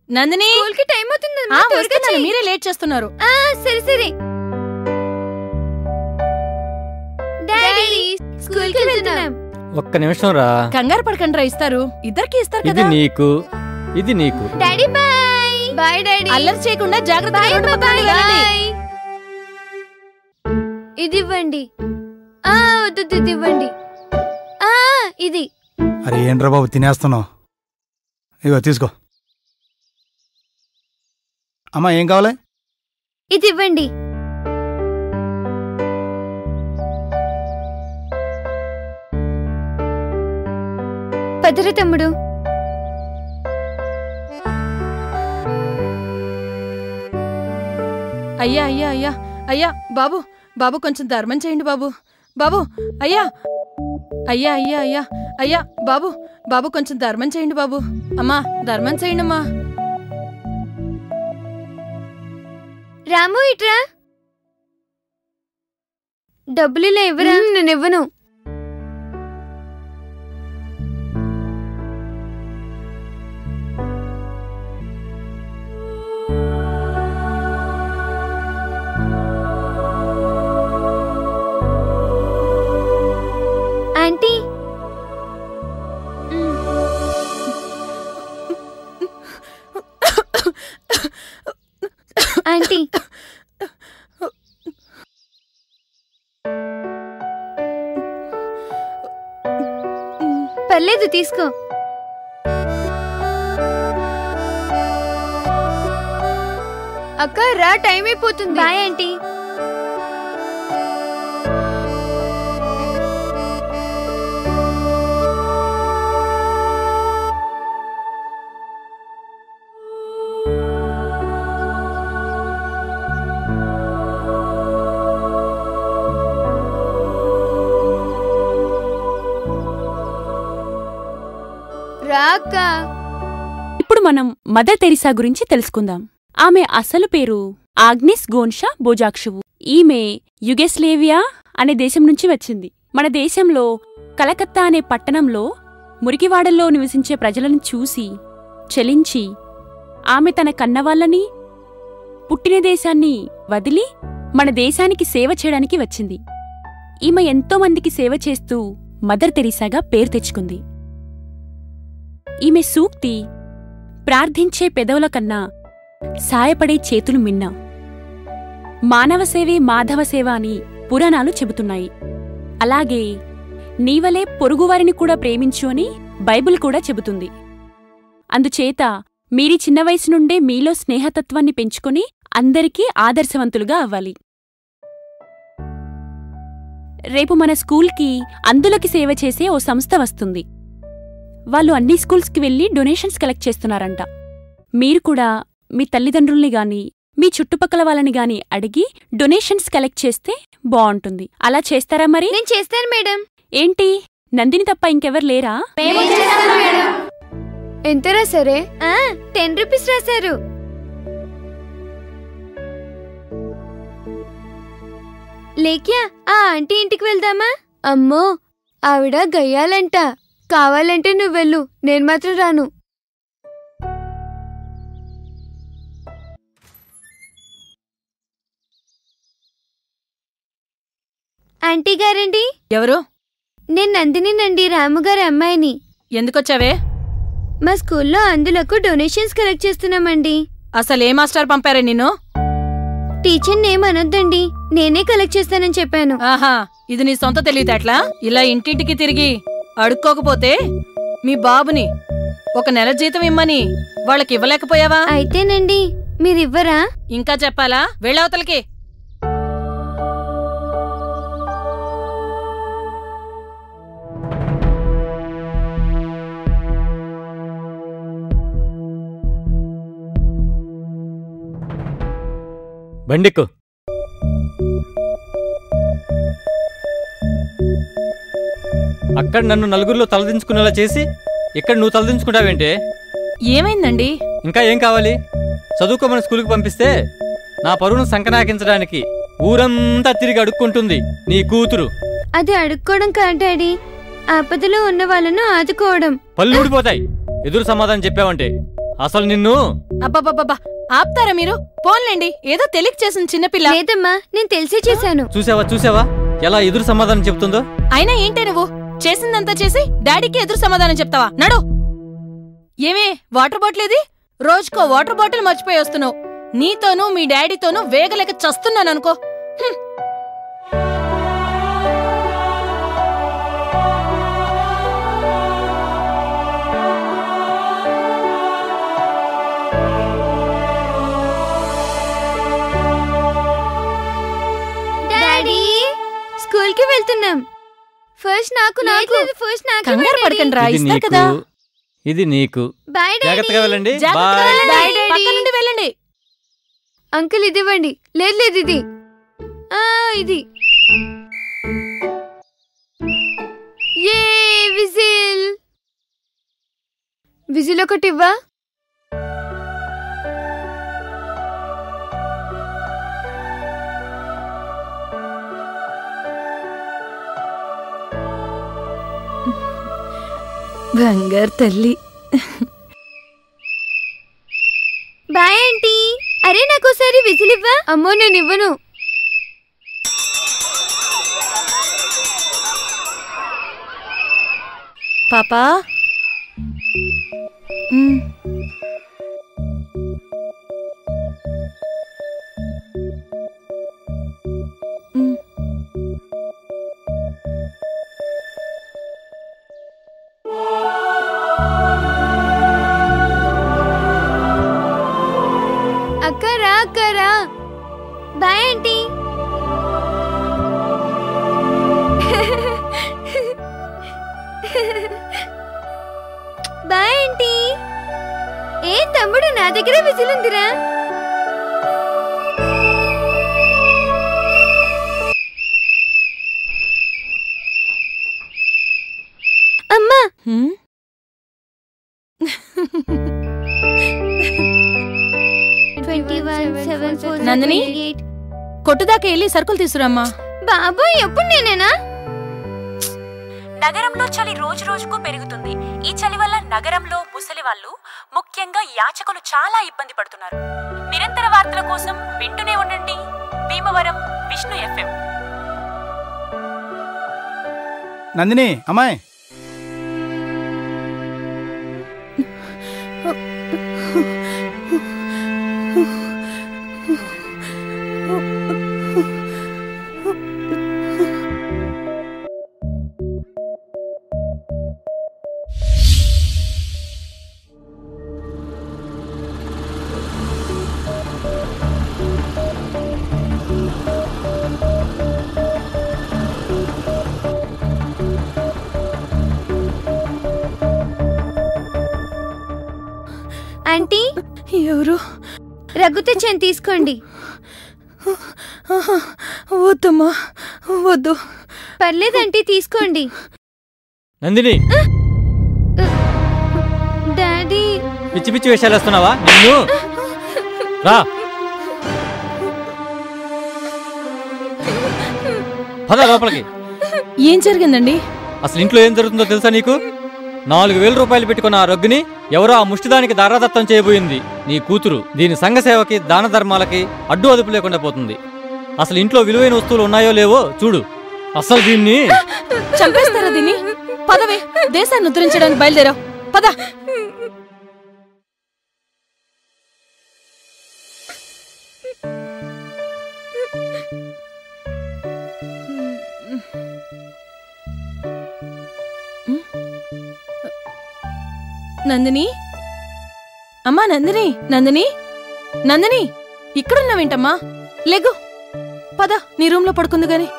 Nandini school కి time అవుతుంది ఆ, వస్తున్నాను. మీరే లేట్ చేస్తున్నారు ఆ సరే సరే డాడీ స్కూల్ కి వెళ్తున్నాం ఒక్క నిమిషం రా కంగారు పడకండి రా ఇస్తారు ఇద్దరికి ఇస్తారు ఇది కదా నీకు ఇది నీకు డాడీ బాయ్ బాయ్ డాడీ అల్లరి చేయకుండా జాగ్రత్త బాయ్ బాయ్ బాయ్ ఇది ఇవ్వండి ఆ వద్దు వద్దు, ఇది ఇవ్వండి ఆ ఇది అరే ఏంట్రా బాబు తినేస్తున్నావు ఇగో తీసుకో అమ్మా ఏం కావాలి ఇది ఇవ్వండి పదర తమ్ముడు అయ్యా అయ్యా అయ్యా అయ్యా బాబు బాబు కొంచెం ధర్మం చేయండి బాబు బాబు అయ్యా అయ్యా అయ్యా అయ్యా అయ్యా బాబు బాబు కొంచెం ధర్మం చేయండి బాబు అమ్మా ధర్మం చేయండి అమ్మా రాము ఇట్రా డబ్బులు ఇలా ఇవ్వరా నేను ఇవ్వను ఆంటీ ఆంటీ పర్లేదు తీసుకో అక్క రా టైం అయిపోతుంది బాయ్ ఆంటీ రా అక్క ఇప్పుడు మనం మదర్ తెరిసా గురించి తెలుసుకుందాం ఆమె అసలు పేరు ఆగ్నిస్ గోన్షా బోజాక్షువు ఈమె యుగెస్లేవియా అనే దేశం నుంచి వచ్చింది మన దేశంలో కలకత్తా అనే పట్టణంలో మురికివాడల్లో నివసించే ప్రజలను చూసి చలించి ఆమె తన కన్నవాళ్ళని పుట్టిన దేశాన్ని వదిలి మన దేశానికి సేవ చేయడానికి వచ్చింది ఈమె ఎంతో మందికి సేవ చేస్తూ మదర్ తెరీసాగా పేరు తెచ్చుకుంది ఈమె సూక్తి ప్రార్థించే పెదవుల కన్నా సాయపడే చేతులు మిన్న మానవ సేవే మాధవ సేవ అని పురాణాలు చెబుతున్నాయి అలాగే నీవలే పొరుగువారిని కూడా ప్రేమించు అని బైబిల్ కూడా చెబుతుంది అందుచేత మీరి చిన్న వయసు నుండే మీలో స్నేహతత్వాన్ని పెంచుకొని అందరికీ ఆదర్శవంతులుగా అవ్వాలి రేపు మన స్కూల్కి అందులకి సేవ చేసే ఓ సంస్థ వస్తుంది వాళ్ళు అన్ని స్కూల్స్కి వెళ్లి డొనేషన్స్ కలెక్ట్ చేస్తున్నారంట మీరు కూడా మీ తల్లిదండ్రుల్ని గాని మీ చుట్టుపక్కల వాళ్ళని గాని అడిగి డొనేషన్స్ కలెక్ట్ చేస్తే బావుంటుంది అలా చేస్తారా మరి నేను చేస్తాను మేడం ఏంటి నందిని తప్ప ఇంకెవరు లేరా ఎంత రాసారే టెన్ రూపీస్ రాశారు లేక్యా ఆ ఆంటీ ఇంటికి వెళ్దామా అమ్మో ఆవిడ గయ్యాలంట కావాలంటే నువ్వు వెళ్ళు నేను మాత్రం రాను ఆంటీ గారండి ఎవరు నేను నందినినండి రాముగారి అమ్మాయిని ఎందుకొచ్చావే మా స్కూల్లో అందులకు డొనేషన్స్ కలెక్ట్ చేస్తున్నామండి అసలు ఏ మాస్టర్ పంపారే నిన్ను టీచర్ నేమ్ అనొద్దండి నేనే కలెక్ట్ చేస్తానని చెప్పాను ఆహా ఇది నీ సొంత తెలివితేటలా ఇలా ఇంటింటికి తిరిగి అడుక్కోకపోతే మీ బాబుని ఒక నెల జీతం ఇమ్మని వాళ్ళకి ఇవ్వలేకపోయావా అయితేనండి మీరివ్వరా ఇంకా చెప్పాలా వెళ్ళవతలకి బండిక్కు అక్కడ నన్ను నలుగురిలో తలదించుకునేలా చేసి ఇక్కడ నువ్వు తలదించుకుంటావేంటే ఏమైందండి ఇంకా ఏం కావాలి చదువుకోమని స్కూల్కి పంపిస్తే నా పరువును సంకనాకించడానికి ఊరంతా తిరిగి అడుక్కుంటుంది నీ కూతురు అది అడుక్కోవడం కాదు డాడీ ఆపదలో ఉన్న వాళ్ళను ఆదుకోవడం పళ్ళు ఊడిపోతాయి ఎదురు సమాధానం చెప్పావంటే అసలు నిన్ను అబ్బబ్బబ్బబ్బా ఆపుతారా మీరు పోన్లేండి ఏదో తెలియక చేసిన చిన్నపిల్ల లేదమ్మా నేను తెలిసే చేశాను చూసావా చూసావా ఎలా ఎదురు సమాధానం చెప్తుందో అయినా ఏంటే నువ్వు చేసిందంతా చేసి డాడీకి ఎదురు సమాధానం చెప్తావా నడు ఏమే వాటర్ బాటిల్ ఏది రోజుకో వాటర్ బాటిల్ మర్చిపోయి వస్తున్నావు నీతోనూ మీ డాడీతోనూ వేగలేక చస్తున్నాననుకో హ్మ్. డాడీ స్కూల్ కి వెళ్తున్నాం ఫస్ట్ నాకు నాకు ఫస్ట్ నాకు కంగారు పడకండి రా ఇది ఇస్తారు కదా నీకు ఇది నీకు బాయ్ జాగ్రత్తగా వెళ్ళండి జాగ్రత్తగా బాయ్ వెళ్ళండి. Bye, Daddy. పక్క నుండి వెళ్ళండి అంకుల్ ఇది ఇవ్వండి లేదు లేదు ఇది ఆ ఇది ఏ విజిల్ విజిల్ ఒకటి ఇవ్వా బంగారు తల్లి బాయ్ ఆంటీ అరే నాకు ఒకసారి విజిల్ ఇవ్వా అమ్మో నేను ఇవ్వను పాపా మ్. మ్. అక్క రా అక్క రా బాయ్ ఆంటీ బాయ్ ఆంటీ ఏ తమ్ముడు నా దగ్గర విజిల్ ఉందిరా అమ్మా మ్? నందిని? కొట్టుదాకా వెళ్ళి సరుకులు తీసుకురామ్మా బాబోయ్ ఎప్పుడు నేనేనా నగరంలో చలి రోజు రోజుకు పెరుగుతుంది ఈ చలి వల్ల నగరంలో ముసలి వాళ్ళు ముఖ్యంగా యాచకులు చాలా ఇబ్బంది పడుతున్నారు నిరంతర వార్తల కోసం వింటూనే ఉండండి భీమవరం విష్ణు ఎఫ్ఎం నందిని అమ్మాయి ఆంటీ ఎవరు రగ్గు తెచ్చాను తీసుకోండి ఆహా, వద్దమ్మా వద్దు పర్లేదు ఆంటీ తీసుకోండి నందిని డాడీ పిచ్చి పిచ్చి వేషాలు వేస్తున్నావా నిన్ను రా పద లోపలికి ఏం జరిగిందండి అసలు ఇంట్లో ఏం జరుగుతుందో తెలుసా నీకు నాలుగు వేల రూపాయలు పెట్టుకున్న ఆ రొగ్గుని ఎవరో ఆ ముష్టిదానికి దారాదత్తం చేయబోయింది నీ కూతురు దీని సంఘ సేవకి దాన ధర్మాలకి అడ్డు అదుపు లేకుండా పోతుంది అసలు ఇంట్లో విలువైన వస్తువులు ఉన్నాయో లేవో చూడు అసలు దీన్ని చంపేస్తారా దీన్ని పదవే దేశాన్ని ఉద్ధరించడానికి బయలుదేరావు పద నందిని అమ్మా నందిని నందిని నందిని ఇక్కడున్నావేంటమ్మా లేగు పద నీ రూమ్లో పడుకుంది గాని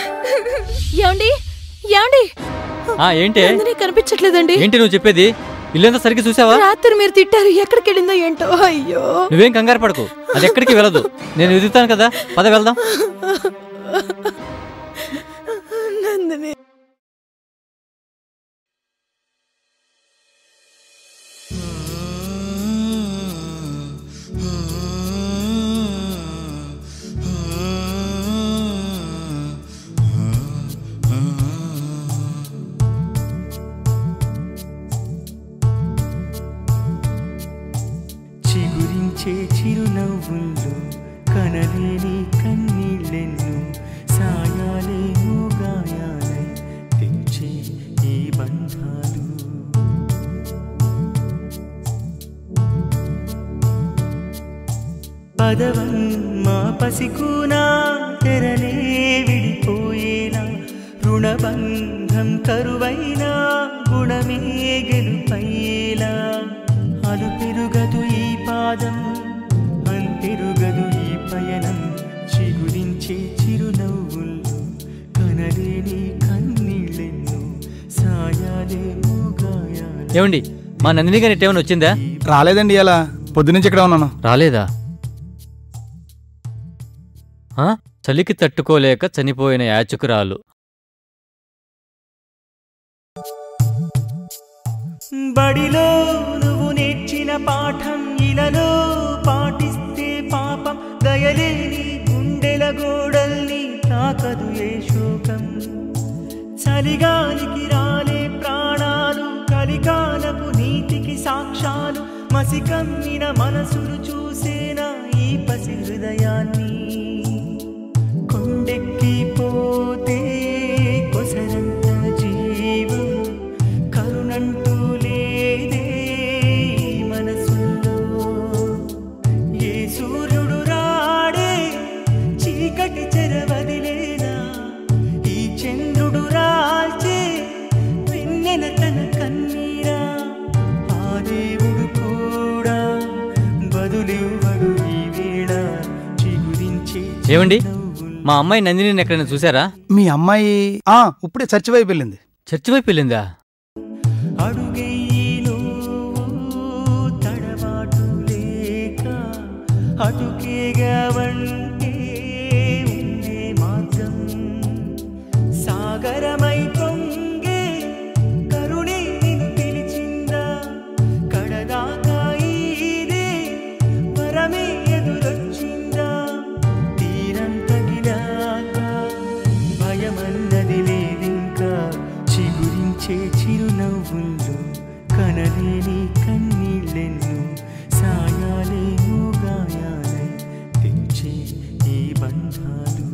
ఏమండి ఏమండి ఆ ఏంటే నందిని కనిపించట్లేదండి ఏంటి నువ్వు చెప్పేది ఇల్లంతా సరిగ్గా చూసావా రాత్రి మీరు తిట్టారు ఎక్కడికి వెళ్ళిందో ఏంటో అయ్యో నువ్వేం కంగారు పడకు అది ఎక్కడికి వెళ్ళదు నేను వెతుకుతాను కదా పద వెళ్దాం నందిని చిగురించే చిరునవ్వుల్లో కనలేని కన్నీళ్ళెన్ను సాయాలేమో గాయాలై తెంచే ఈ బంధాలు పదవం మా పసికూనా తెరలే విడిపోయేలా రుణబంధం కరువైనా గుణమే గెలుపయ్యేలా అలు పెరుగదు ఈ పాదం అంతెరుగదు ఈ పయనం చిగురించే చిరునవ్వుల్లో కనలేని కన్నీళ్ళెన్నో సాయాలే మూగాయాలే ఏమండి మా నందిని గారి ఏమైనా వచ్చిందా రాలేదండి ఇలా పొద్దునుంచి ఇక్కడ ఉన్నాను రాలేదా ఆ? చలికి తట్టుకోలేక చనిపోయిన యాచకురాలు బడిలో నువ్వు నేర్చిన పాఠం ఇలలో పాటిస్తే పాపం దయలేని గుండెల గోడల్ని తాకదు ఏ శోకం చలిగాలికి రాలే ప్రాణాలు కలికాలపు నీతికి సాక్ష్యాలు మసికమ్మిన మనసులు చూసేనా ఈ పసి హృదయాన్ని కొండెక్కిపోతే కొసరంత జీవం కరుణంటూ లేదే ఈ మనసుల్లో ఏ సూర్యుడు రాడే చీకటి చెరవదిలేదా ఈ చంద్రుడు రాల్చే వెన్నెల తన కన్నీరా ఆ దేవుడు కూడా బదులివ్వడు ఈ వేళ చిగురించే ఏమండి చిరునవ్వుల్లో మా అమ్మాయి నందిని ఎక్కడైనా చూసారా మీ అమ్మాయి ఆ ఇప్పుడే చర్చి వైపు వెళ్ళింది చర్చి వైపు వెళ్ళిందా అడుగెయ్యి నువ్వు తడబాటు లేక అటుకేగా వంటే ఉండే మార్గం సాగరమై పొంగే కరుణే నిన్ను పిలిచిందా కడదాకా ఈదే వరమే ఎదురొచ్చిందా తీరం తగిలాక భయమన్నది లేదింకా చిగురించే చిరునవ్వుల్లో కనలేని కన్నీళ్ళెన్ను సాయాలేమో గాయాలై తెంచే ఈ బంధాలు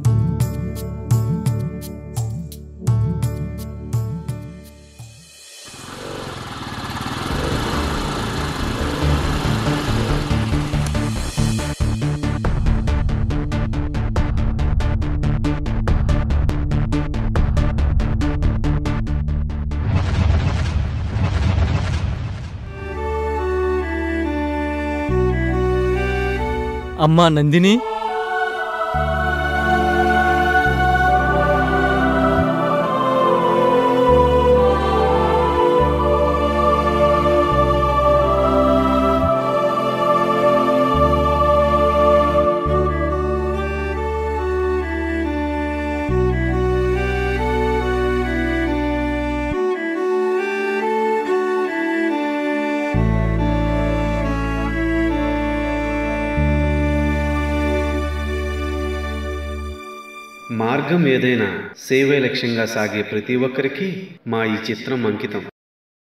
అమ్మా నందిని మార్గం ఏదైనా సేవే లక్ష్యంగా సాగే ప్రతి ఒక్కరికి మా ఈ చిత్రం అంకితం